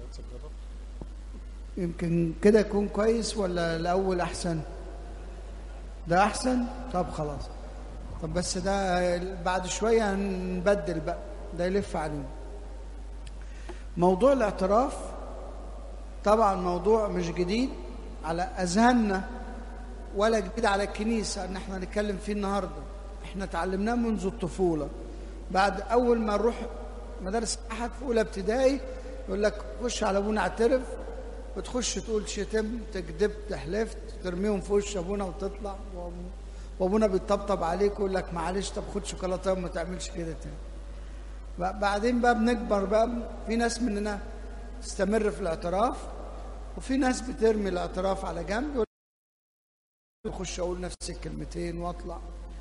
يمكن كده يكون كويس ولا الأول أحسن ده أحسن طب خلاص طب بس ده بعد شوية هنبدل بقى ده يلف علينا موضوع الاعتراف طبعا موضوع مش جديد على أذهاننا ولا جديد على الكنيسة ان احنا نتكلم فيه النهاردة احنا اتعلمناه منذ الطفولة بعد اول ما نروح مدارس احد في اولى ابتدائي يقول لك خش على ابونا اعترف وتخش تقول شتمت كدبت حلفت ترميهم في وش ابونا وتطلع وابونا بيطبطب عليك ويقول لك معلش طب خد شوكولاته وما تعملش كده تاني بعدين بقى بنكبر بقى في ناس مننا تستمر في الاعتراف وفي ناس بترمي الاعتراف على جنب اخش اقول نفس الكلمتين واطلع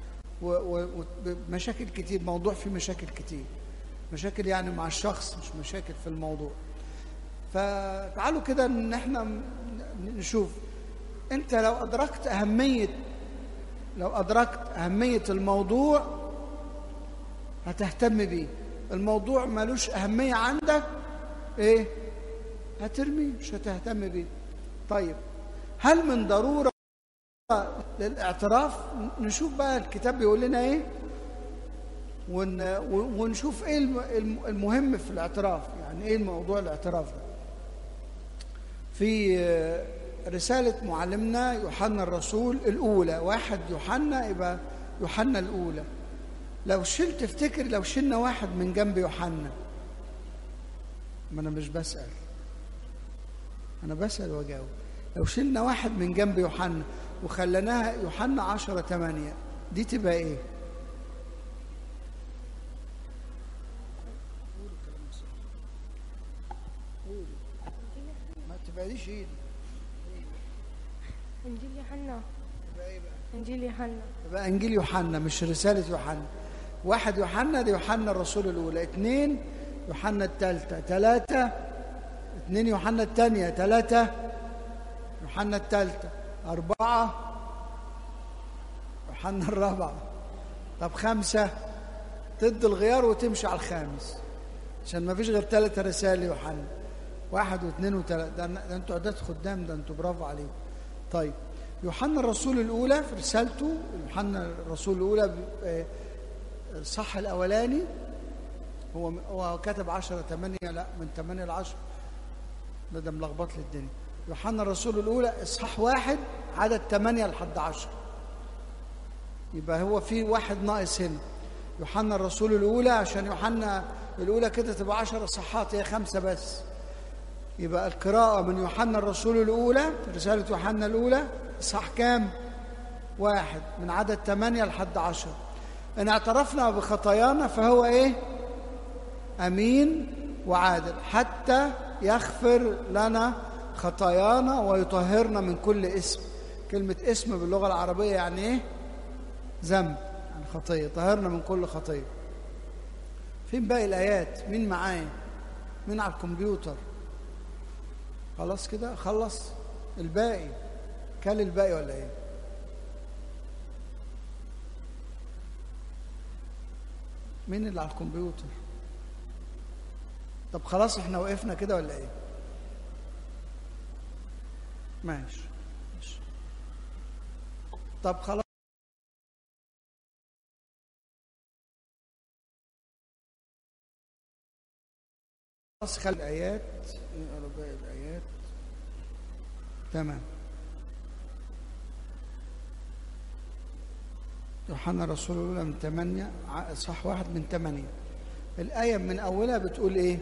ومشاكل كتير موضوع فيه مشاكل كتير مشاكل يعني مع الشخص مش مشاكل في الموضوع فتعالوا كده ان احنا نشوف انت لو ادركت اهميه لو ادركت اهميه الموضوع هتهتم بيه الموضوع ملوش اهميه عندك ايه هترميه مش هتهتم بيه طيب هل من ضروره للاعتراف نشوف بقى الكتاب بيقول لنا ايه ون ونشوف ايه المهم في الاعتراف يعني ايه موضوع الاعتراف ده في رسالة معلمنا يوحنا الرسول الأولى واحد يوحنا يبقى يوحنا الأولى لو شلت تفتكر لو شلنا واحد من جنب يوحنا ما أنا مش بسأل أنا بسأل وأجاوب لو شلنا واحد من جنب يوحنا وخليناها يوحنا عشرة تمانية دي تبقى ايه ما تبقاليش ايدي انجيل يوحنا تبقى ايه بقى انجيل يوحنا يبقى انجيل يوحنا مش رسالة يوحنا واحد يوحنا دي يوحنا الرسول الاولى اثنين يوحنا الثالثة ثلاثة اثنين يوحنا الثانية ثلاثة يوحنا الثالثة أربعة يوحنا الرابعة طب خمسة تد الغيار وتمشي على الخامس عشان ما فيش غير ثلاثة رسائل يوحنا واحد واثنين وثلاثة ده, ده انتوا عدات خدام ده انتوا برافو عليكم طيب يوحنا الرسول الأولى في رسالته يوحنا الرسول الأولى الصح الأولاني هو هو كتب 10 8 لا من 8 ل 10 ده ده ملخبط لي الدنيا يوحنا الرسول الأولى إصحاح واحد عدد 8 لحد 10 يبقى هو في واحد ناقص هنا يوحنا الرسول الأولى عشان يوحنا الأولى كده تبقى 10 صحات هي خمسة بس يبقى القراءة من يوحنا الرسول الأولى رسالة يوحنا الأولى إصحاح كام؟ واحد من عدد 8 لحد 10 إن اعترفنا بخطايانا فهو إيه؟ أمين وعادل حتى يغفر لنا خطايانا ويطهرنا من كل اسم كلمة اسم باللغة العربية يعني ايه ذنب يعني خطية طهرنا من كل خطية فين باقي الآيات مين معايا مين على الكمبيوتر خلاص كده خلص الباقي كل الباقي ولا ايه مين اللي على الكمبيوتر طب خلاص احنا وقفنا كده ولا ايه ماشي ماشي طب خلاص خلاص خلي الآيات نقرا باقي الآيات تمام يوحنا رسول الله من ثمانية صح واحد من ثمانية الآية من أولها بتقول إيه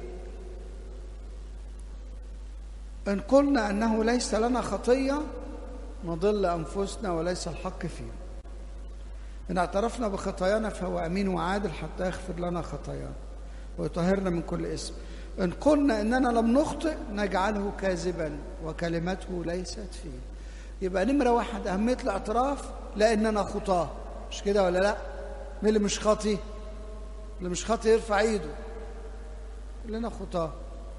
إن قلنا أنه ليس لنا خطية نضل أنفسنا وليس الحق فينا إن اعترفنا بخطايانا فهو أمين وعادل حتى يغفر لنا خطايانا ويطهرنا من كل اسم إن قلنا إننا لم نخطئ نجعله كاذبا وكلمته ليست فيه يبقى نمرة واحد أهمية الاعتراف لأننا خطاه مش كده ولا لا مين اللي مش خاطي اللي مش خاطي يرفع ايده كلنا خطاه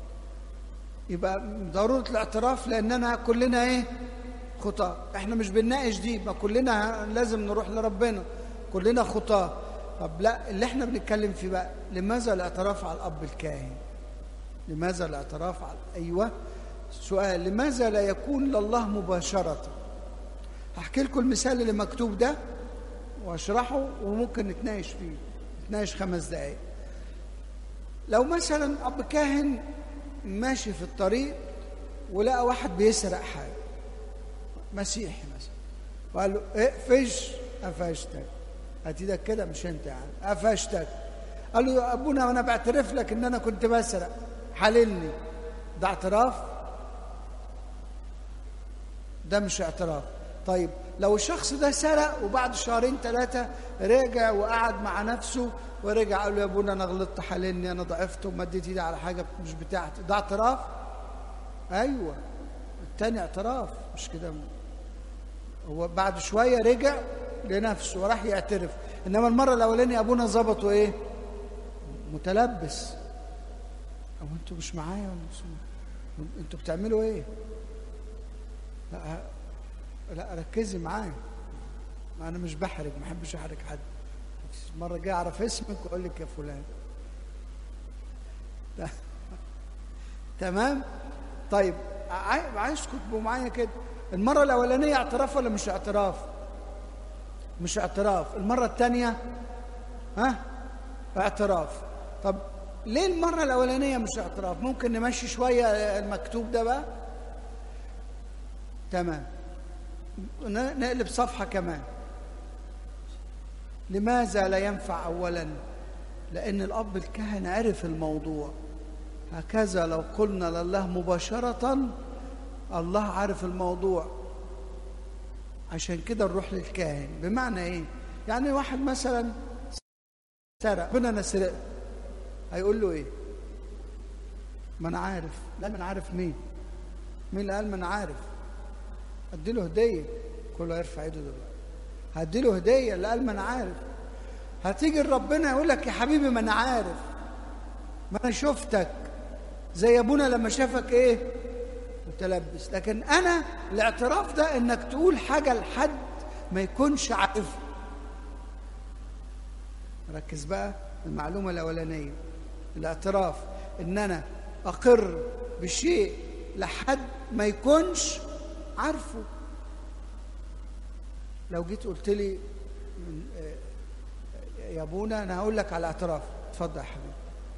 يبقى ضرورة الاعتراف لأننا كلنا ايه خطاه احنا مش بنناقش دي ما كلنا لازم نروح لربنا كلنا خطاه طب لا اللي احنا بنتكلم فيه بقى لماذا الاعتراف على الأب الكاهن لماذا الاعتراف على أيوة سؤال لماذا لا يكون لله مباشرة هحكي لكم المثال اللي مكتوب ده واشرحه وممكن نتناقش فيه نتناقش خمس دقايق لو مثلا اب كاهن ماشي في الطريق ولقى واحد بيسرق حاجه مسيحي مثلا وقال له اقفش قفشتك هتيدك كده مش انت يعني قفشتك قال له يا ابونا انا بعترف لك ان انا كنت بسرق حللني ده اعتراف ده مش اعتراف طيب لو الشخص ده سرق وبعد شهرين ثلاثة رجع وقعد مع نفسه ورجع قال له يا ابونا انا غلطت حللني انا ضعفت ومديت ايدي على حاجة مش بتاعتي ده اعتراف ايوه التاني اعتراف مش كده هو بعد شوية رجع لنفسه وراح يعترف انما المرة الاولانية ابونا ظبطه ايه متلبس او انتوا مش معايا ولا مش انتوا بتعملوا ايه لا لا ركزي معايا ما انا مش بحرج ما احبش احرج حد المره الجايه اعرف اسمك واقول لك يا فلان تمام طيب عايزكم تبقوا معايا كده المره الاولانيه اعتراف ولا مش اعتراف مش اعتراف المره الثانيه ها اعتراف طب ليه المره الاولانيه مش اعتراف ممكن نمشي شويه المكتوب ده بقى تمام نقلب صفحة كمان لماذا لا ينفع أولا لأن الأب الكهنة عرف الموضوع هكذا لو قلنا لله مباشرة الله عارف الموضوع عشان كده نروح للكاهن بمعنى ايه يعني واحد مثلا سرق ربنا انا سرقت هيقول له ايه ما انا عارف لا ما انا عارف مين مين اللي قال ما انا عارف اديله هديه كله يرفع ايده دلوقتي هديله هديه اللي قال ما انا عارف هتيجي لربنا يقول لك يا حبيبي ما انا عارف ما انا شفتك زي ابونا لما شافك ايه متلبس لكن انا الاعتراف ده انك تقول حاجه لحد ما يكونش عارفها ركز بقى المعلومه الاولانيه الاعتراف ان انا اقر بشيء لحد ما يكونش عارفه لو جيت قلت لي يا ابونا انا هقول لك على اعتراف اتفضل يا حبيبي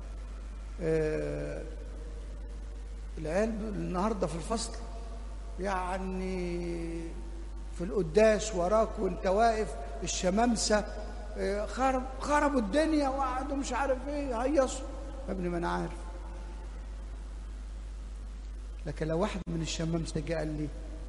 آه العيال النهارده في الفصل يعني في القداس وراك وانت واقف الشمامسه آه خرب خربوا الدنيا وقعدوا مش عارف ايه هيصوا يا ابني ما انا عارف لكن لو واحد من الشمامسه جه قال لي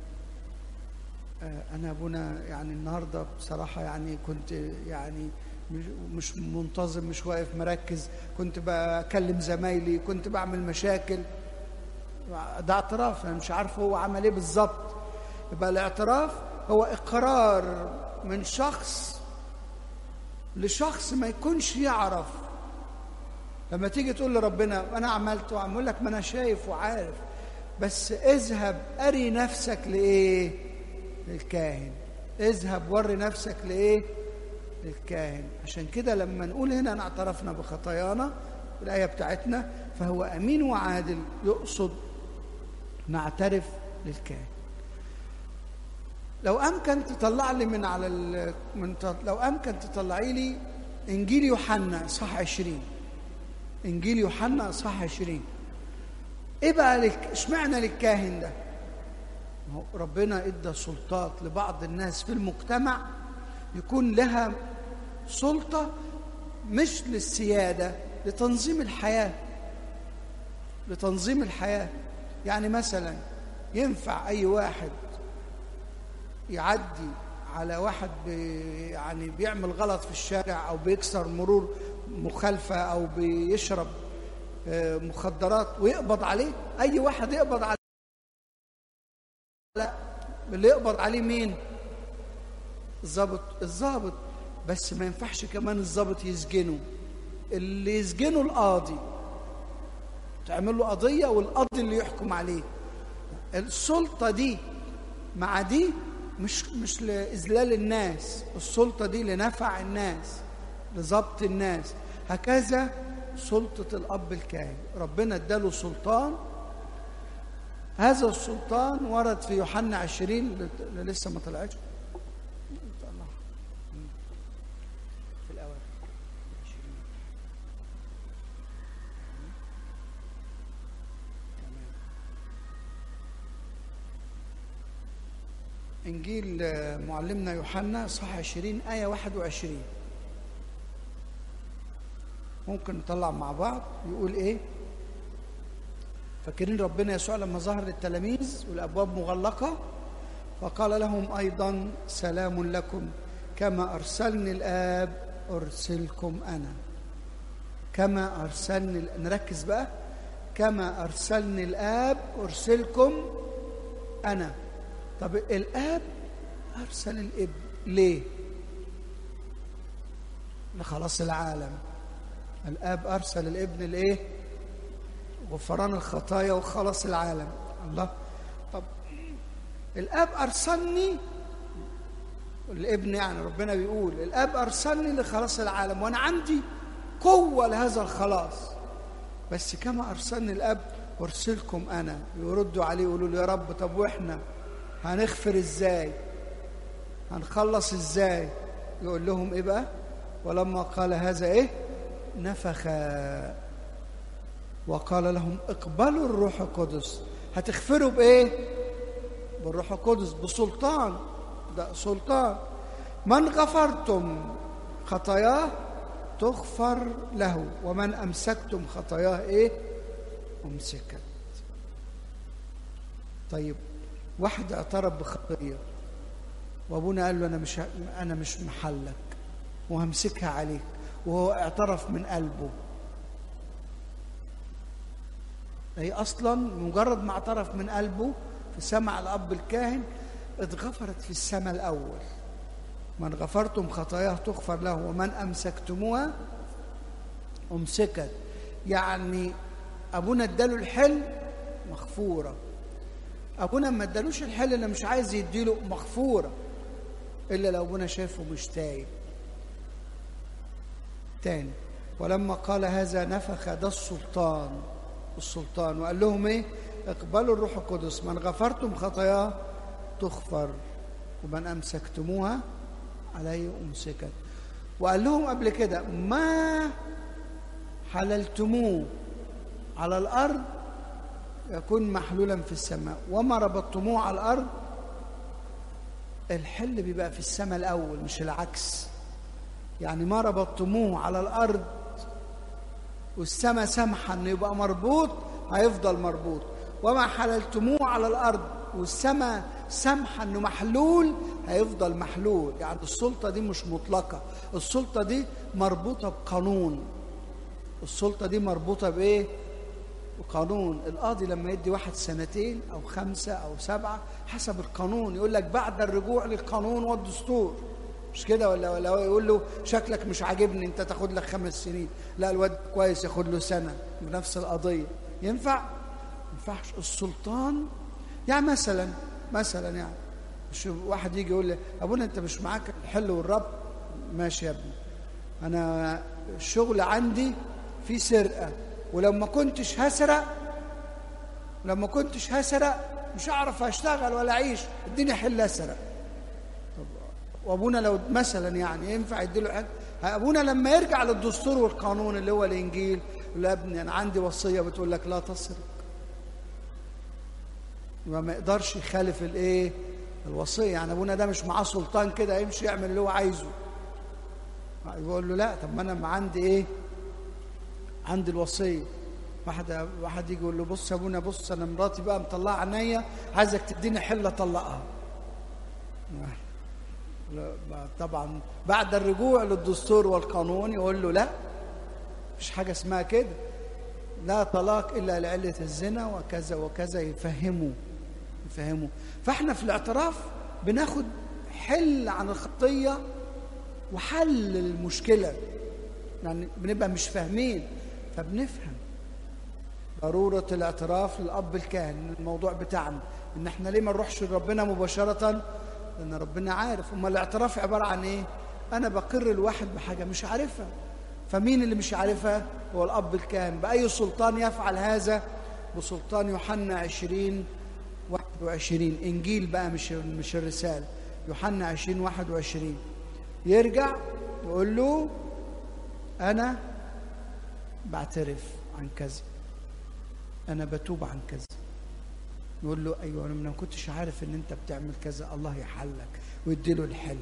أنا أبونا يعني النهاردة بصراحة يعني كنت يعني مش منتظم مش واقف مركز كنت بكلم زمايلي كنت بعمل مشاكل ده اعتراف أنا مش عارف هو عمل إيه بالظبط يبقى الاعتراف هو إقرار من شخص لشخص ما يكونش يعرف لما تيجي تقول لربنا أنا عملت وعمل لك ما أنا شايف وعارف بس اذهب أري نفسك لإيه؟ للكاهن اذهب وري نفسك لايه للكاهن عشان كده لما نقول هنا أنا اعترفنا بخطايانا الآية بتاعتنا فهو أمين وعادل يقصد نعترف للكاهن لو أمكن تطلع لي من على ال... من ت... لو أمكن تطلعي لي إنجيل يوحنا صح 20 إنجيل يوحنا صح 20 إيه بقى لك اشمعنى للكاهن ده؟ ربنا ادى سلطات لبعض الناس في المجتمع يكون لها سلطه مش للسياده لتنظيم الحياه لتنظيم الحياه يعني مثلا ينفع اي واحد يعدي على واحد بي يعني بيعمل غلط في الشارع او بيكسر مرور مخالفه او بيشرب مخدرات ويقبض عليه اي واحد يقبض عليه لا اللي يقبض عليه مين الضابط الضابط بس ما ينفعش كمان الضابط يسجنه اللي يسجنه القاضي تعمل له قضيه والقاضي اللي يحكم عليه السلطه دي مع دي مش مش لاذلال الناس السلطه دي لنفع الناس لضبط الناس هكذا سلطة الأب الكاهن ربنا اداله سلطان هذا السلطان ورد في يوحنا عشرين اللي لسه ما طلعتش في الأول إنجيل معلمنا يوحنا صح 20 آية 21 ممكن نطلع مع بعض يقول إيه فاكرين ربنا يسوع لما ظهر للتلاميذ والأبواب مغلقة فقال لهم أيضا سلام لكم كما أرسلني الآب أرسلكم أنا كما أرسلني نركز بقى كما أرسلني الآب أرسلكم أنا طب الاب ارسل الابن ليه لخلاص العالم الاب ارسل الابن لايه غفران الخطايا وخلاص العالم الله طب الاب ارسلني الابن يعني ربنا بيقول الاب ارسلني لخلاص العالم وانا عندي قوه لهذا الخلاص بس كما ارسلني الاب ارسلكم انا يردوا عليه يقولوا له يا رب طب واحنا هنغفر ازاي هنخلص ازاي يقول لهم ايه بقى ولما قال هذا ايه نفخ وقال لهم اقبلوا الروح القدس هتغفروا بايه بالروح القدس بسلطان ده سلطان من غفرتم خطاياه تغفر له ومن امسكتم خطاياه ايه امسكت طيب واحد اعترف بخطيه وابونا قال له انا مش انا مش محلك وهمسكها عليك وهو اعترف من قلبه هي اصلا مجرد ما اعترف من قلبه في سمع الاب الكاهن اتغفرت في السماء الاول من غفرتم خطاياه تغفر له ومن امسكتموها امسكت يعني ابونا اداله الحل مغفوره ابونا ما ادالوش الحل اللي مش عايز يديله مغفوره الا لو ابونا شايفه مش تايب تاني ولما قال هذا نفخ ده السلطان السلطان وقال لهم ايه اقبلوا الروح القدس من غفرتم خطاياه تغفر ومن امسكتموها عليه امسكت وقال لهم قبل كده ما حللتموه على الارض يكون محلولا في السماء وما ربطتموه على الارض الحل بيبقى في السماء الاول مش العكس يعني ما ربطتموه على الارض والسماء سامحه انه يبقى مربوط هيفضل مربوط وما حللتموه على الارض والسماء سامحه انه محلول هيفضل محلول يعني السلطه دي مش مطلقه السلطه دي مربوطه بقانون السلطه دي مربوطه بايه وقانون القاضي لما يدي واحد سنتين او خمسه او سبعه حسب القانون يقول لك بعد الرجوع للقانون والدستور مش كده ولا ولا يقول له شكلك مش عاجبني انت تاخد لك خمس سنين لا الواد كويس ياخد له سنه بنفس القضيه ينفع؟ ما ينفعش السلطان يعني مثلا مثلا يعني مش واحد يجي يقول لي ابونا انت مش معاك الحل والرب ماشي يا ابني انا الشغل عندي في سرقه ولو ما كنتش هسرق لما كنتش هسرق مش هعرف اشتغل ولا اعيش اديني حل اسرق طب وابونا لو مثلا يعني ينفع يديله حل ابونا لما يرجع للدستور والقانون اللي هو الانجيل يقول يا ابني انا عندي وصيه بتقول لك لا تسرق وما يقدرش يخالف الايه الوصيه يعني ابونا ده مش معاه سلطان كده يمشي يعمل اللي هو عايزه يقول له لا طب ما انا عندي ايه عندي الوصيه واحد واحد يجي يقول له بص يا ابونا بص انا مراتي بقى مطلعه عينيا عايزك تديني حله اطلقها طبعا بعد الرجوع للدستور والقانون يقول له لا مش حاجه اسمها كده لا طلاق الا لعله الزنا وكذا وكذا يفهموا يفهموا فاحنا في الاعتراف بناخد حل عن الخطيه وحل المشكله يعني بنبقى مش فاهمين فبنفهم ضرورة الاعتراف للأب الكاهن الموضوع بتاعنا إن إحنا ليه ما نروحش لربنا مباشرة لأن ربنا عارف أما الاعتراف عبارة عن إيه؟ أنا بقر الواحد بحاجة مش عارفها فمين اللي مش عارفها هو الأب الكاهن بأي سلطان يفعل هذا بسلطان يوحنا عشرين واحد وعشرين إنجيل بقى مش مش الرسالة يوحنا عشرين واحد وعشرين يرجع يقول له أنا بعترف عن كذا أنا بتوب عن كذا يقول له أيوة أنا ما كنتش عارف إن أنت بتعمل كذا الله يحلك ويديله الحل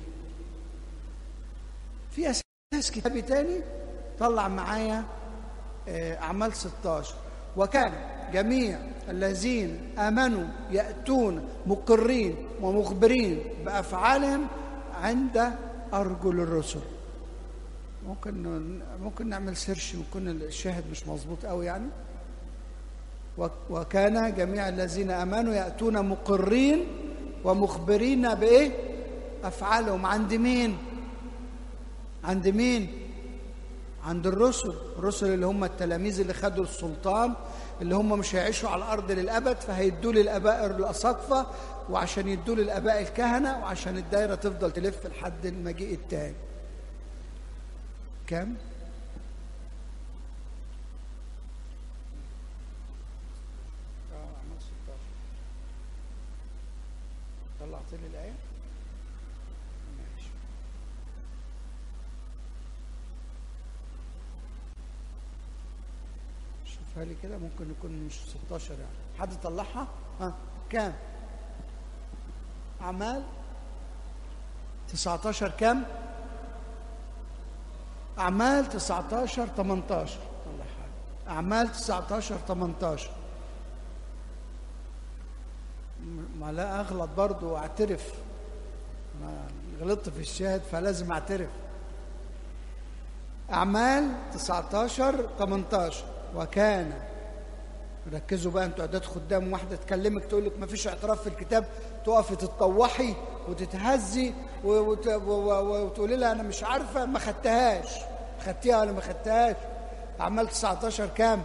في أساس كتابي تاني طلع معايا أعمال 16 وكان جميع الذين آمنوا يأتون مقرين ومخبرين بأفعالهم عند أرجل الرسل ممكن ممكن نعمل سيرش ويكون الشاهد مش مظبوط قوي يعني وكان جميع الذين امنوا ياتون مقرين ومخبرين بايه افعالهم عند مين عند مين عند الرسل الرسل اللي هم التلاميذ اللي خدوا السلطان اللي هم مش هيعيشوا على الارض للابد فهيدوا للاباء الاساقفه وعشان يدوا للاباء الكهنه وعشان الدايره تفضل تلف لحد المجيء التاني كم طلعت لي الآية ماشي شوفها لي كده ممكن يكون مش 16 يعني حد طلعها ها كام أعمال 19 كام أعمال 19 18 طلع حاجة أعمال 19 18 ما لا اغلط برضه واعترف ما غلطت في الشاهد فلازم اعترف اعمال 19 18 وكان ركزوا بقى انتوا اعداد خدام واحده تكلمك تقول لك ما فيش اعتراف في الكتاب تقفي تتطوحي وتتهزي وتقولي لها انا مش عارفه ما خدتهاش خدتيها ولا ما خدتهاش اعمال 19 كام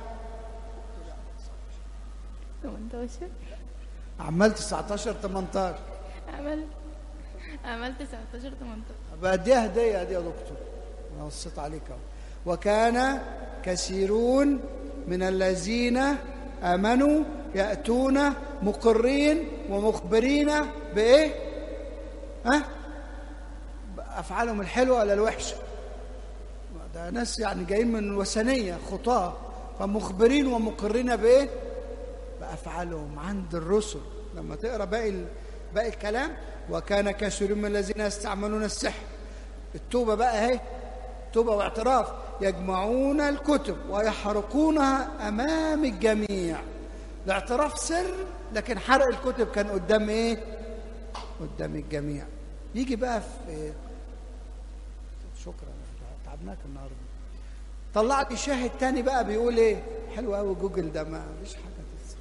18 عمال 19 18 عمل عمل 19 18 بقى دي هديه دي يا دكتور انا وصيت عليك اهو وكان كثيرون من الذين امنوا ياتون مقرين ومخبرين بايه ها افعالهم الحلوه ولا الوحشه ده ناس يعني جايين من الوثنيه خطاه فمخبرين ومقرين بايه بافعالهم عند الرسل لما تقرا باقي باقي الكلام وكان كثير من الذين يستعملون السحر التوبه بقى اهي توبه واعتراف يجمعون الكتب ويحرقونها امام الجميع الاعتراف سر لكن حرق الكتب كان قدام ايه قدام الجميع يجي بقى في شكرا تعبناك النهارده طلع لي شاهد تاني بقى بيقول ايه حلو قوي جوجل ده ما فيش حاجه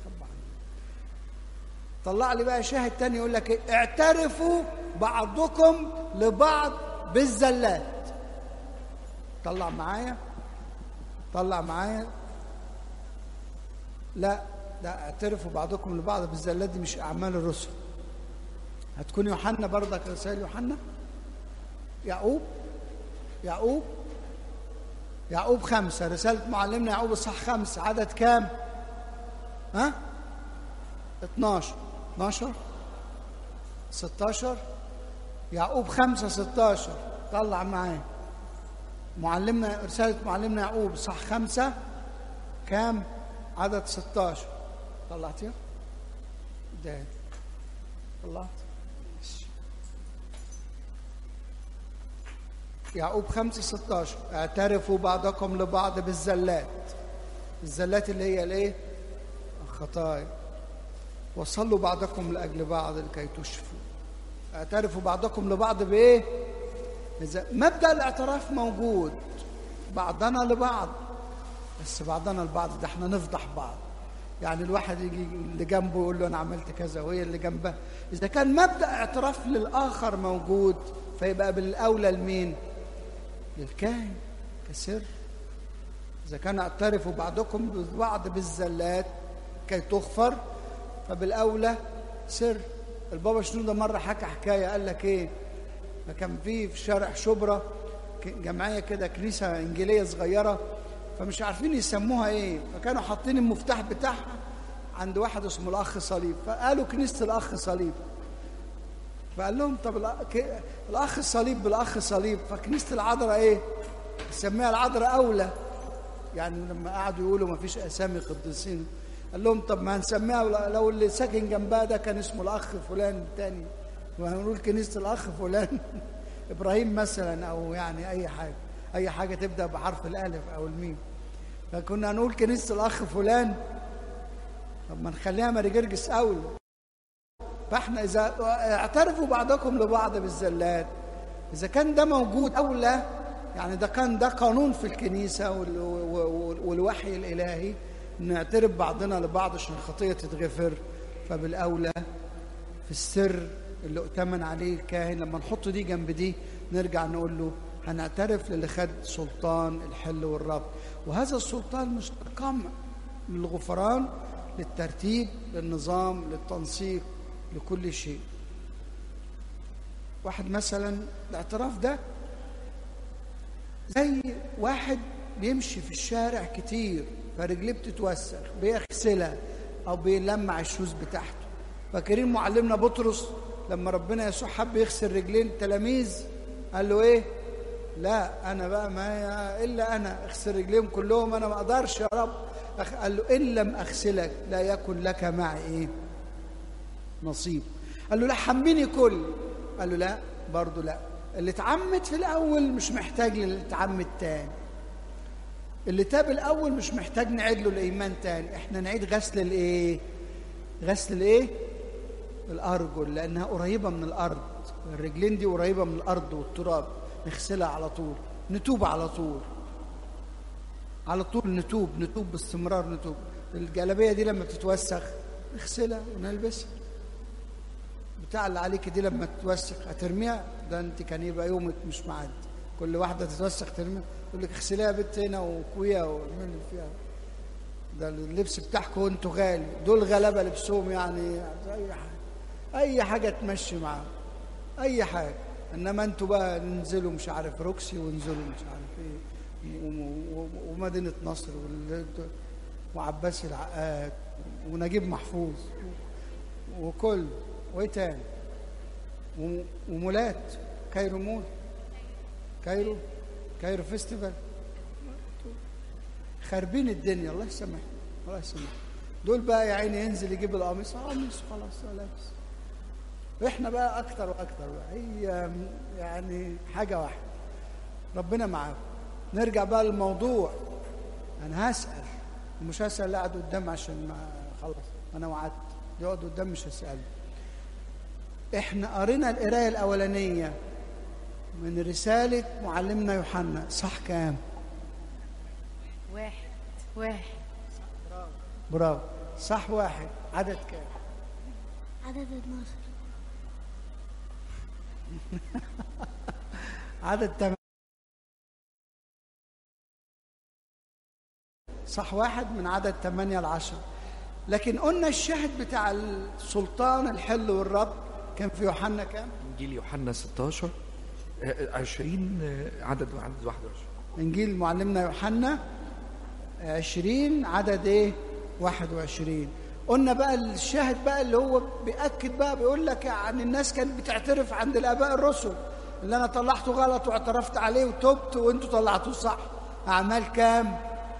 طلع لي بقى شاهد تاني يقول لك إيه؟ اعترفوا بعضكم لبعض بالزلات طلع معايا طلع معايا لا ده اعترفوا بعضكم لبعض بالزلات دي مش اعمال الرسل هتكون يوحنا برضك رسائل يوحنا يعقوب يعقوب يعقوب خمسة رسالة معلمنا يعقوب الصح خمسة عدد كام؟ ها؟ 12 12 16 يعقوب 5 16 طلع معايا معلمنا رسالة معلمنا يعقوب صح خمسة كام عدد 16 طلعتيها ده طلعت يعقوب 5 16 اعترفوا بعضكم لبعض بالزلات الزلات اللي هي الايه الخطايا وصلوا بعضكم لاجل بعض لكي تشفوا اعترفوا بعضكم لبعض بايه إذا مبدا الاعتراف موجود بعضنا لبعض بس بعضنا البعض ده احنا نفضح بعض يعني الواحد يجي اللي جنبه يقول له انا عملت كذا وهي اللي جنبها اذا كان مبدا اعتراف للاخر موجود فيبقى بالاولى لمين للكاهن كسر اذا كان اعترفوا بعضكم ببعض بالزلات كي تغفر فبالاولى سر البابا شنودة مرة حكى حكاية قال لك ايه ما كان في في شارع شبرا ك- جمعيه كده كنيسه انجيليه صغيره فمش عارفين يسموها ايه فكانوا حاطين المفتاح بتاعها عند واحد اسمه الاخ صليب فقالوا كنيسه الاخ صليب فقال لهم طب الأ- ك- الاخ صليب بالاخ صليب فكنيسه العذراء ايه؟ سميها العذراء اولى يعني لما قعدوا يقولوا ما فيش اسامي قديسين قال لهم طب ما هنسميها لو اللي ساكن جنبها ده كان اسمه الاخ فلان الثاني وهنقول كنيسه الاخ فلان ابراهيم مثلا او يعني اي حاجه اي حاجه تبدا بحرف الالف او الميم فكنا هنقول كنيسه الاخ فلان طب ما نخليها ماري جرجس اولى فاحنا اذا اعترفوا بعضكم لبعض بالزلات اذا كان ده موجود اولى يعني ده كان ده قانون في الكنيسه وال- وال- والوحي الالهي نعترف بعضنا لبعض عشان الخطيه تتغفر فبالاولى في السر اللي اؤتمن عليه الكاهن لما نحط دي جنب دي نرجع نقول له هنعترف للي خد سلطان الحل والربط وهذا السلطان مش قمع للغفران للترتيب للنظام للتنسيق لكل شيء واحد مثلا الاعتراف ده زي واحد بيمشي في الشارع كتير فرجليه بتتوسخ بيغسلها او بيلمع الشوز بتاعته فاكرين معلمنا بطرس لما ربنا يسوع حب يغسل رجلين التلاميذ قال له ايه لا انا بقى ما الا انا اغسل رجليهم كلهم انا ما اقدرش يا رب أخ- قال له ان لم اغسلك لا يكن لك معي ايه نصيب قال له لا حميني كل قال له لا برضه لا اللي اتعمد في الاول مش محتاج للي اتعمد تاني اللي تاب الاول مش محتاج نعيد له الايمان تاني احنا نعيد غسل الايه غسل الايه الارجل لانها قريبه من الارض الرجلين دي قريبه من الارض والتراب نغسلها على طول نتوب على طول على طول نتوب نتوب باستمرار نتوب الجلابيه دي لما تتوسخ نغسلها ونلبسها بتاع اللي عليك دي لما تتوسخ هترميها ده انت كان يبقى يومك مش معدي كل واحده تتوسخ ترميها تقول لك اغسليها يا بنت هنا وكويها واعملي فيها ده اللبس بتاعكم انتوا غالي دول غلابه لبسهم يعني اي حاجه اي حاجه تمشي معاهم اي حاجه انما انتوا بقى ننزلوا مش عارف روكسي وانزلوا مش عارف ايه و- و- ومدينه نصر وال- وعباسي العقاد ونجيب محفوظ وكل وايه تاني و- ومولات كايرو مول كايرو كايرو فيستيفال خاربين الدنيا الله يسامحنا الله يسامحنا دول بقى يا عيني ينزل يجيب القميص آه، قميص خلاص لابس واحنا بقى اكتر واكتر بقى هي يعني حاجه واحده ربنا معاكم نرجع بقى للموضوع انا هسال ومش هسال اللي قاعد قدام عشان ما خلاص انا وعدت يقعد قدام مش هساله احنا قرينا القرايه الاولانيه من رساله معلمنا يوحنا صح كام واحد واحد برافو صح واحد عدد كام عدد 12 عدد تم... صح واحد من عدد ثمانية لعشرة لكن قلنا الشاهد بتاع السلطان الحل والرب كان في يوحنا كام؟ انجيل يوحنا 16 آه، 20 آه، عدد عدد 21 انجيل معلمنا يوحنا 20 عدد ايه 21 قلنا بقى الشاهد بقى اللي هو بيأكد بقى بيقول لك يعني الناس كانت بتعترف عند الآباء الرسل اللي أنا طلعته غلط واعترفت عليه وتبت وأنتوا طلعتوه صح أعمال كام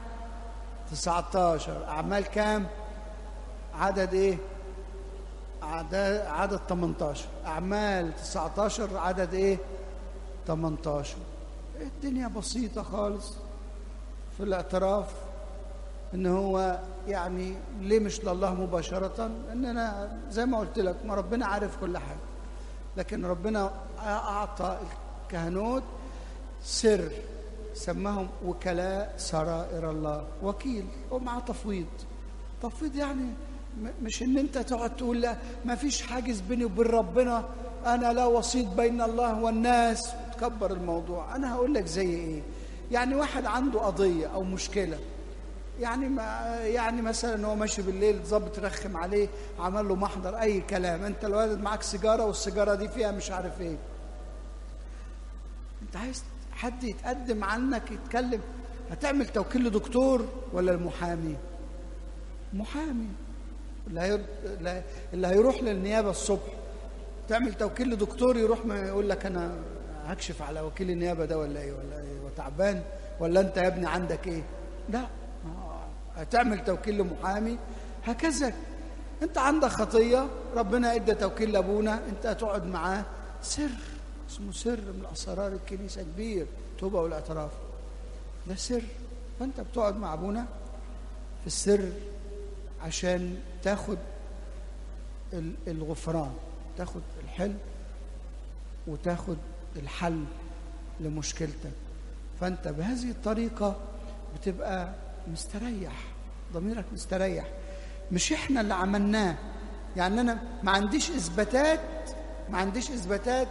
19 أعمال كام عدد إيه عدد عدد 18 أعمال 19 عدد إيه 18 الدنيا بسيطة خالص في الاعتراف ان هو يعني ليه مش لله مباشرة ان انا زي ما قلت لك ما ربنا عارف كل حاجة لكن ربنا اعطى الكهنوت سر سماهم وكلاء سرائر الله وكيل ومعاه تفويض تفويض يعني م- مش ان انت تقعد تقول لا ما فيش حاجز بيني وبين ربنا انا لا وسيط بين الله والناس وتكبر الموضوع انا هقول لك زي ايه يعني واحد عنده قضيه او مشكله يعني ما يعني مثلا هو ماشي بالليل ظابط رخم عليه عمل له محضر اي كلام انت الولد معاك سيجاره والسيجاره دي فيها مش عارف ايه انت عايز حد يتقدم عنك يتكلم هتعمل توكيل لدكتور ولا المحامي محامي اللي, هير... اللي- اللي هيروح للنيابه الصبح تعمل توكيل لدكتور يروح ما يقول لك انا هكشف على وكيل النيابه ده ولا ايه ولا ايه وتعبان ولا انت يا ابني عندك ايه لا ما- هتعمل توكيل لمحامي هكذا انت عندك خطيه ربنا ادى توكيل لابونا انت هتقعد معاه سر اسمه سر من اسرار الكنيسه كبير توبه والاعتراف ده سر فانت بتقعد مع ابونا في السر عشان تاخد ال- الغفران تاخد الحل وتاخد الحل لمشكلتك فانت بهذه الطريقه بتبقى مستريح ضميرك مستريح مش احنا اللي عملناه يعني انا ما عنديش اثباتات ما عنديش اثباتات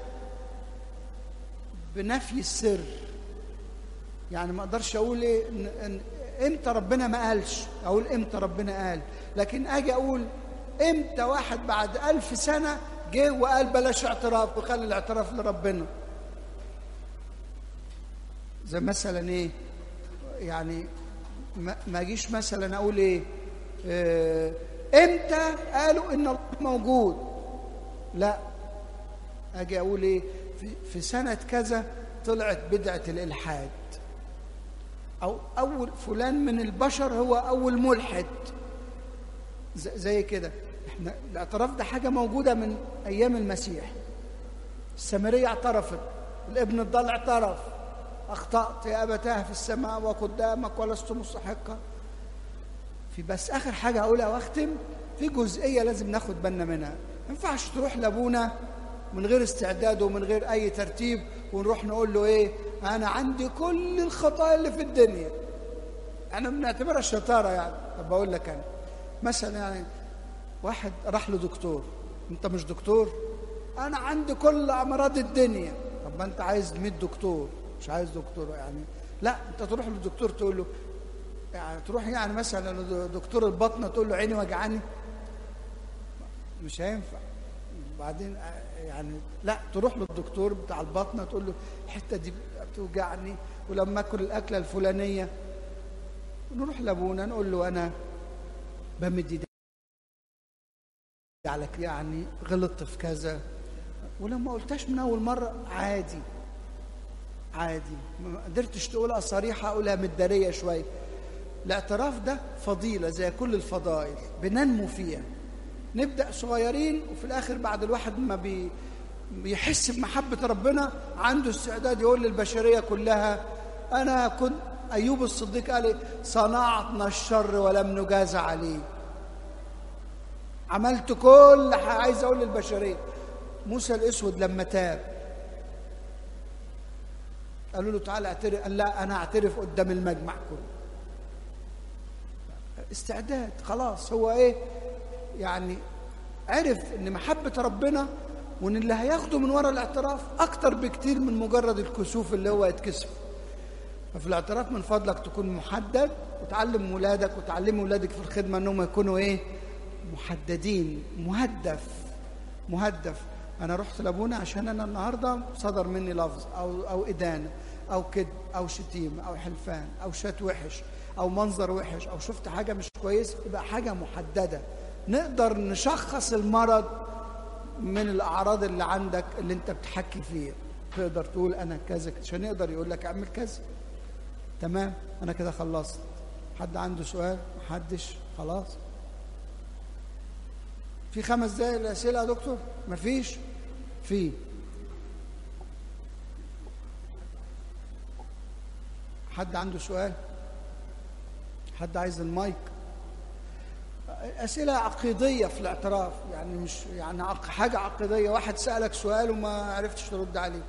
بنفي السر يعني ما اقدرش اقول ايه إن إن امتى ربنا ما قالش اقول امتى ربنا قال لكن اجي اقول امتى واحد بعد ألف سنة جه وقال بلاش اعتراف وخلي الاعتراف لربنا زي مثلا ايه يعني ما ما اجيش مثلا اقول ايه آه، امتى قالوا ان الله موجود لا اجي اقول ايه في, في سنه كذا طلعت بدعه الالحاد او اول فلان من البشر هو اول ملحد ز- زي كده احنا الاعتراف ده حاجه موجوده من ايام المسيح السامريه اعترفت الابن الضال اعترف اخطات يا ابتاه في السماء وقدامك ولست مستحقا في بس اخر حاجه اقولها واختم في جزئيه لازم ناخد بالنا منها ما ينفعش تروح لابونا من غير استعداد ومن غير اي ترتيب ونروح نقول له ايه انا عندي كل الخطايا اللي في الدنيا انا بنعتبرها شطاره يعني طب بقول لك انا مثلا يعني واحد راح لدكتور انت مش دكتور انا عندي كل امراض الدنيا طب ما انت عايز 100 دكتور مش عايز دكتور يعني لا انت تروح للدكتور تقول له يعني تروح يعني مثلا لدكتور البطنه تقول له عيني وجعاني مش هينفع وبعدين يعني لا تروح للدكتور بتاع البطنه تقول له الحته دي بتوجعني ولما اكل الاكله الفلانيه نروح لابونا نقول له انا بمد ايدي على ك- يعني غلطت في كذا ولما قلتهاش من اول مره عادي عادي ما قدرتش تقولها صريحه اقولها متداريه شويه الاعتراف ده فضيله زي كل الفضائل بننمو فيها نبدا صغيرين وفي الاخر بعد الواحد ما بي بيحس بمحبه ربنا عنده استعداد يقول للبشريه كلها انا كنت ايوب الصديق قال إيه؟ صنعتنا الشر ولم نجاز عليه عملت كل حاجه عايز اقول للبشريه موسى الاسود لما تاب قالوا له تعالى اعترف قال لا انا اعترف قدام المجمع كله استعداد خلاص هو ايه يعني عرف ان محبه ربنا وان اللي هياخده من ورا الاعتراف اكتر بكتير من مجرد الكسوف اللي هو يتكسف ففي الاعتراف من فضلك تكون محدد وتعلم ولادك وتعلم ولادك في الخدمه انهم يكونوا ايه محددين مهدف مهدف انا رحت لابونا عشان انا النهارده صدر مني لفظ او او ادانه او كذب او شتيمه او حلفان او شات وحش او منظر وحش او شفت حاجه مش كويس يبقى حاجه محدده نقدر نشخص المرض من الاعراض اللي عندك اللي انت بتحكي فيها تقدر تقول انا كذا عشان يقدر يقول لك اعمل كذا تمام انا كده خلصت حد عنده سؤال محدش خلاص في خمس دقايق الاسئله يا دكتور مفيش في حد عنده سؤال حد عايز المايك أسئلة عقيدية في الاعتراف يعني مش يعني عق- حاجة عقيدية واحد سألك سؤال وما عرفتش ترد عليه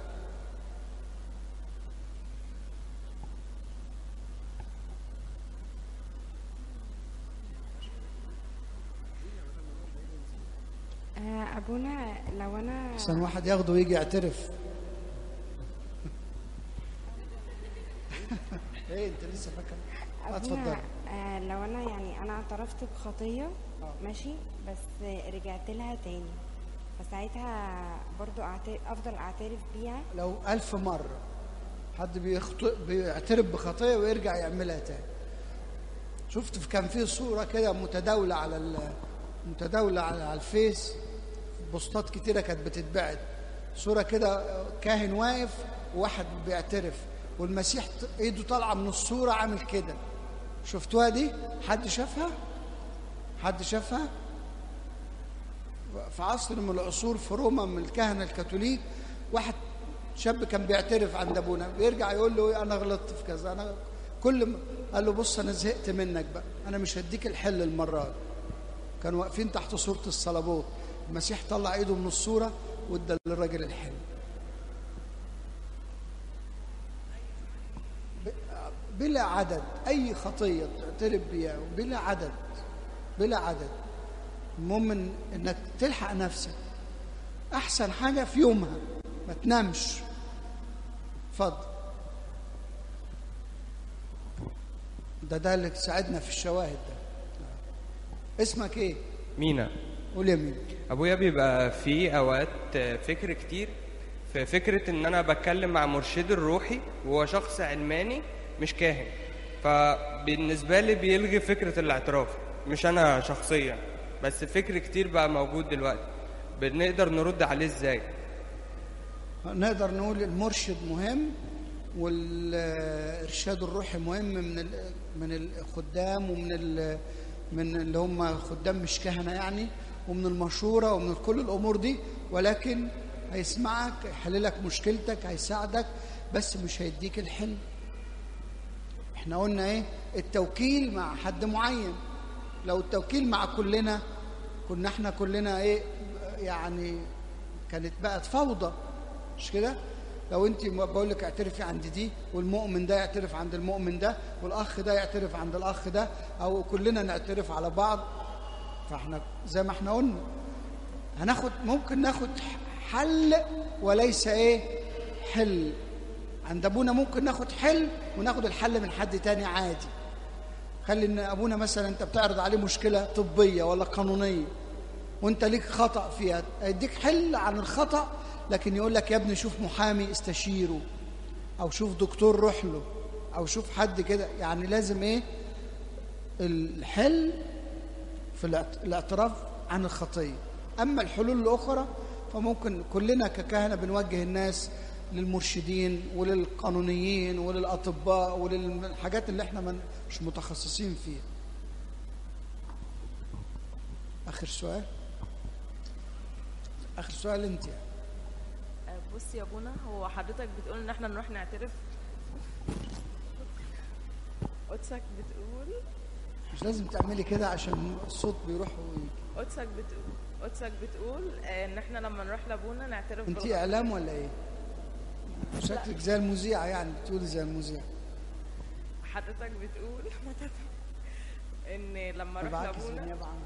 آه، ابونا لو انا أحسن واحد ياخده ويجي يعترف ايه انت لسه فاكر آه، اتفضل ابونا آه، لو انا يعني انا اعترفت بخطيه ماشي بس رجعت لها تاني فساعتها برضو أعترف افضل اعترف بيها لو ألف مرة حد بيخطئ بيعترف بخطيه ويرجع يعملها تاني شفت في- كان في صوره كده متداوله على ال- متداوله على على الفيس بوستات كتيره كانت بتتبعت صوره كده كاهن واقف وواحد بيعترف والمسيح ط- ايده طالعه من الصوره عامل كده شفتوها دي حد شافها حد شافها في عصر من العصور في روما من الكهنه الكاثوليك واحد شاب كان بيعترف عند ابونا بيرجع يقول له إيه انا غلطت في كذا انا كل ما قال له بص انا زهقت منك بقى انا مش هديك الحل المره دي كانوا واقفين تحت صوره الصليبوت المسيح طلع ايده من الصوره وادى للراجل الحل ب- بلا عدد اي خطيه تعترف بيها بلا عدد بلا عدد المهم إن- انك تلحق نفسك احسن حاجه في يومها ما تنامش اتفضل ده ده اللي ساعدنا في الشواهد ده اسمك ايه مينا قول يا مين ابويا بيبقى في اوقات فكر كتير في فكره ان انا بتكلم مع مرشدي الروحي وهو شخص علماني مش كاهن فبالنسبه لي بيلغي فكره الاعتراف مش انا شخصيا بس فكر كتير بقى موجود دلوقتي بنقدر نرد عليه ازاي نقدر نقول المرشد مهم والارشاد الروحي مهم من ال- من الخدام ومن ال- من اللي هم خدام مش كهنه يعني ومن المشوره ومن كل الامور دي ولكن هيسمعك هيحل لك مشكلتك هيساعدك بس مش هيديك الحل احنا قلنا ايه التوكيل مع حد معين لو التوكيل مع كلنا كنا احنا كلنا ايه يعني كانت بقت فوضى مش كده لو انت بقول لك اعترفي عند دي والمؤمن ده يعترف عند المؤمن ده والاخ ده يعترف عند الاخ ده او كلنا نعترف على بعض فاحنا زي ما احنا قلنا هناخد ممكن ناخد حل وليس ايه حل عند ابونا ممكن ناخد حل وناخد الحل من حد تاني عادي خلي ان ابونا مثلا انت بتعرض عليه مشكله طبيه ولا قانونيه وانت ليك خطا فيها يديك حل عن الخطا لكن يقول لك يا ابني شوف محامي استشيره او شوف دكتور روح له او شوف حد كده يعني لازم ايه الحل في الاعت- الاعتراف عن الخطيه اما الحلول الاخرى فممكن كلنا ككهنه بنوجه الناس للمرشدين وللقانونيين وللاطباء وللحاجات اللي احنا من- مش متخصصين فيها اخر سؤال اخر سؤال انت يعني. آه، بص يا بونا هو حضرتك بتقول ان احنا نروح نعترف قدسك بتقول مش لازم تعملي كده عشان الصوت بيروح ويجي قدسك بتقول قدسك بتقول آه، ان احنا لما نروح لابونا نعترف انت بالغلط. اعلام ولا ايه شكلك زي المذيعه يعني بتقولي زي المذيعه حضرتك بتقول ان لما اروح بعكس لابونا بالنيابة عنك.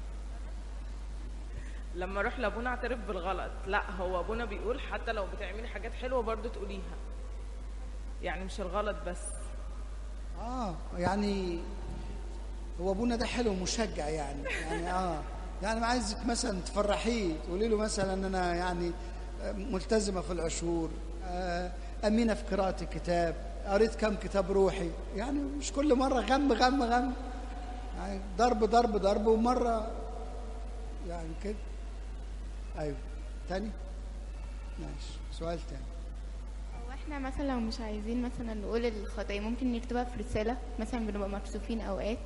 لما اروح لابونا اعترف بالغلط لا هو ابونا بيقول حتى لو بتعملي حاجات حلوه برضو تقوليها يعني مش الغلط بس اه يعني هو ابونا ده حلو مشجع يعني يعني اه يعني ما عايزك مثلا تفرحيه تقولي له مثلا ان انا يعني آه، ملتزمه في العشور آه، امينه في قراءه الكتاب قريت كم كتاب روحي يعني مش كل مره غم غم غم يعني ضرب ضرب ضرب ومره يعني كده ايوه تاني ماشي سؤال تاني هو احنا مثلا لو مش عايزين مثلا نقول الخطايا ممكن نكتبها في رسالة مثلا بنبقى مكسوفين اوقات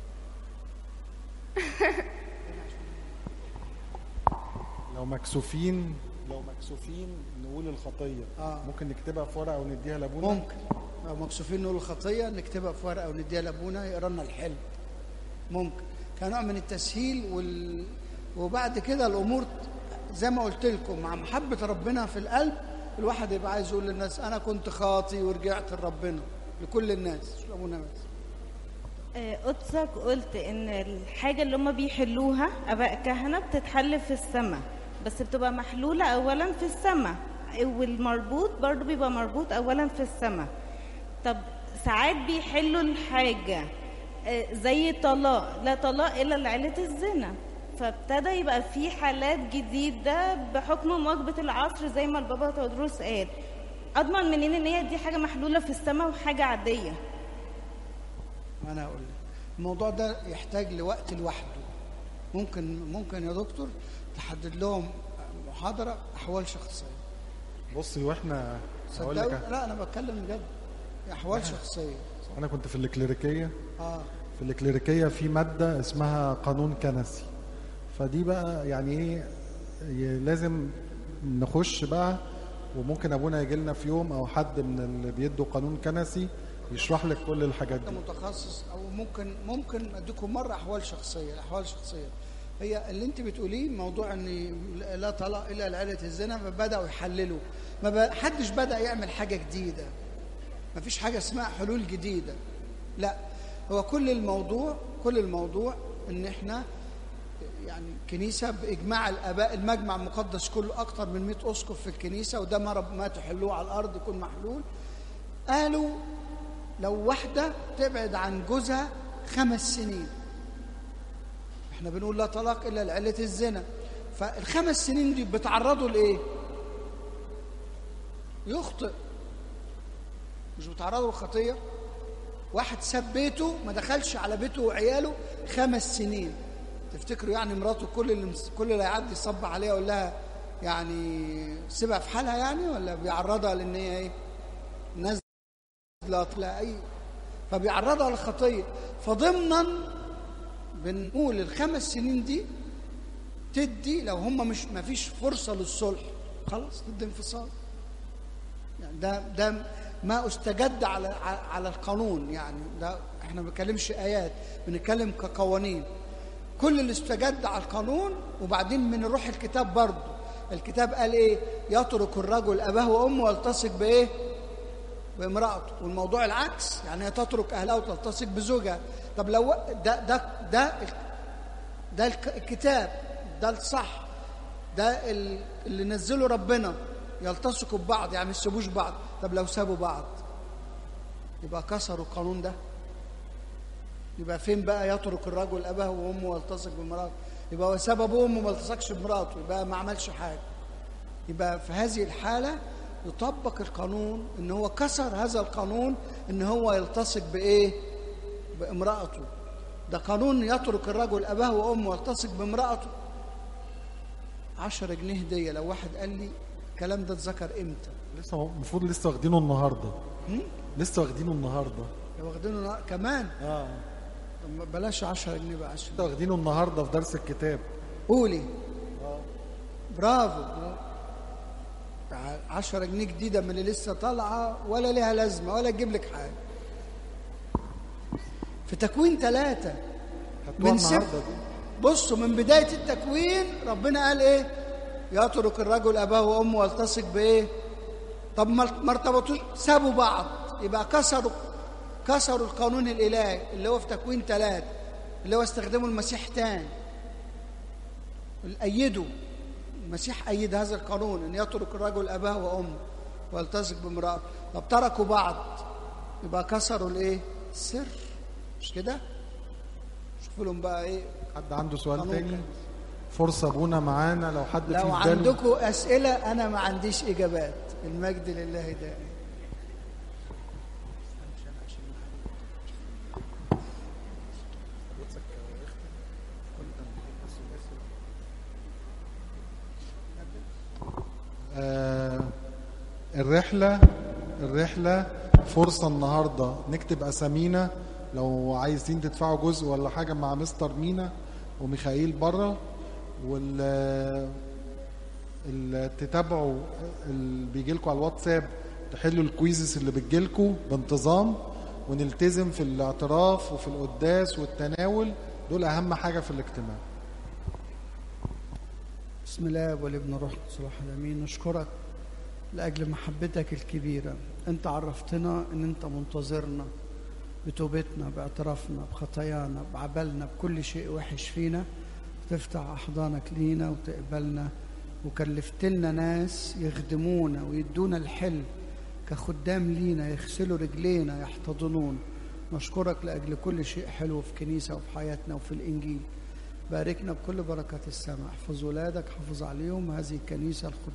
لو مكسوفين لو مكسوفين نقول الخطيه آه. ممكن نكتبها في ورقه ونديها لابونا ممكن لو مكسوفين نقول الخطيه نكتبها في ورقه ونديها لابونا يقرا لنا الحلم ممكن كنوع من التسهيل وال... وبعد كده الامور زي ما قلت لكم مع محبه ربنا في القلب الواحد يبقى عايز يقول للناس انا كنت خاطي ورجعت لربنا لكل الناس مش لابونا بس آه، قدسك قلت ان الحاجه اللي هم بيحلوها اباء كهنه بتتحل في السماء بس بتبقى محلوله اولا في السماء والمربوط برضو بيبقى مربوط اولا في السماء طب ساعات بيحلوا الحاجه آه، زي طلاق لا طلاق الا لعيله الزنا فابتدى يبقى في حالات جديده بحكم مواكبه العصر زي ما البابا تودروس قال اضمن منين ان هي دي حاجه محلوله في السماء وحاجه عاديه انا اقول لك الموضوع ده يحتاج لوقت لوحده ممكن ممكن يا دكتور تحدد لهم محاضره احوال شخصيه بصي واحنا هقول لك صدقوا لا انا بتكلم بجد احوال شخصيه انا كنت في الكليريكيه اه في الكليريكيه في ماده اسمها قانون كنسي فدي بقى يعني ايه ي- لازم نخش بقى وممكن ابونا يجي لنا في يوم او حد من اللي بيدوا قانون كنسي يشرح لك كل الحاجات ده دي متخصص او ممكن ممكن اديكم مره احوال شخصيه الاحوال الشخصيه هي اللي انت بتقوليه موضوع ان لا طلاق الا لعيله الزنا فبداوا يحللوا ما ب- حدش بدا يعمل حاجه جديده ما فيش حاجه اسمها حلول جديده لا هو كل الموضوع كل الموضوع ان احنا يعني كنيسة بإجماع الآباء المجمع المقدس كله أكتر من 100 أسقف في الكنيسة وده ما رب ما تحلوه على الأرض يكون محلول قالوا لو واحدة تبعد عن جوزها خمس سنين احنا بنقول لا طلاق إلا لعلة الزنا فالخمس سنين دي بتعرضوا لإيه؟ يخطئ مش بتعرضوا للخطية واحد ساب بيته ما دخلش على بيته وعياله خمس سنين تفتكروا يعني مراته كل اللي مس- كل اللي يعدي يصب عليها يقول لها يعني سيبها في حالها يعني ولا بيعرضها لان هي ايه نازله لا اي فبيعرضها للخطيه فضمنا بنقول الخمس سنين دي تدي لو هم مش ما فيش فرصه للصلح خلاص تدي انفصال يعني ده ده ما استجد على على القانون يعني ده احنا ما بنتكلمش ايات بنتكلم كقوانين كل اللي استجد على القانون وبعدين من روح الكتاب برضه الكتاب قال ايه يترك الرجل اباه وامه ويلتصق بايه بامرأته والموضوع العكس يعني هي تترك اهلها وتلتصق بزوجها طب لو ده ده ده ده الك- الكتاب ده الصح ده ال- اللي نزله ربنا يلتصقوا ببعض يعني ما يسيبوش بعض طب لو سابوا بعض يبقى كسروا القانون ده يبقى فين بقى يترك الرجل اباه وامه ويلتصق بمراته يبقى هو ساب ابوه وامه ما التصقش بمراته يبقى ما عملش حاجه يبقى في هذه الحاله يطبق القانون ان هو كسر هذا القانون ان هو يلتصق بايه بامراته ده قانون يترك الرجل اباه وامه ويلتصق بامراته عشرة جنيه هديه لو واحد قال لي الكلام ده اتذكر امتى لسه هو المفروض لسه واخدينه النهارده لسه واخدينه النهارده لو واخدينه نا- كمان اه طب ما بلاش 10 جنيه بقى عشان لسه واخدينه النهارده في درس الكتاب قولي برافو 10 جنيه جديده من اللي لسه طالعه ولا ليها لازمه ولا تجيب لك حاجه في تكوين ثلاثة خدتوها من سب النهارده دي بصوا من بداية التكوين ربنا قال ايه يترك الرجل اباه وامه والتصق بايه طب ما ما ارتبطوش سابوا بعض يبقى كسروا كسروا القانون الالهي اللي هو في تكوين ثلاثة اللي هو استخدمه المسيح تاني أيدوا المسيح أيد هذا القانون أن يترك الرجل أباه وأمه ويلتصق بامرأته طب تركوا بعض يبقى كسروا الإيه؟ السر مش كده؟ شوفوا لهم بقى إيه؟ حد عنده سؤال قانون تاني كده. فرصة ابونا معانا لو حد لو في باله عندكم أسئلة أنا ما عنديش إجابات المجد لله دائما آه الرحلة الرحلة فرصة النهاردة نكتب أسامينا لو عايزين تدفعوا جزء ولا حاجة مع مستر مينا وميخائيل بره وال ال- تتابعوا اللي بيجي لكم على الواتساب تحلوا الكويزز اللي بتجي لكم بانتظام ونلتزم في الاعتراف وفي القداس والتناول دول أهم حاجة في الاجتماع بسم الله والابن روح الصلاح الامين نشكرك لاجل محبتك الكبيره انت عرفتنا ان انت منتظرنا بتوبتنا باعترافنا بخطايانا بعبلنا بكل شيء وحش فينا تفتح احضانك لينا وتقبلنا وكلفت لنا ناس يخدمونا ويدونا الحل كخدام لينا يغسلوا رجلينا يحتضنون نشكرك لاجل كل شيء حلو في كنيسه وفي حياتنا وفي الانجيل باركنا بكل بركات السماء احفظ ولادك حافظ عليهم هذه الكنيسة الخدام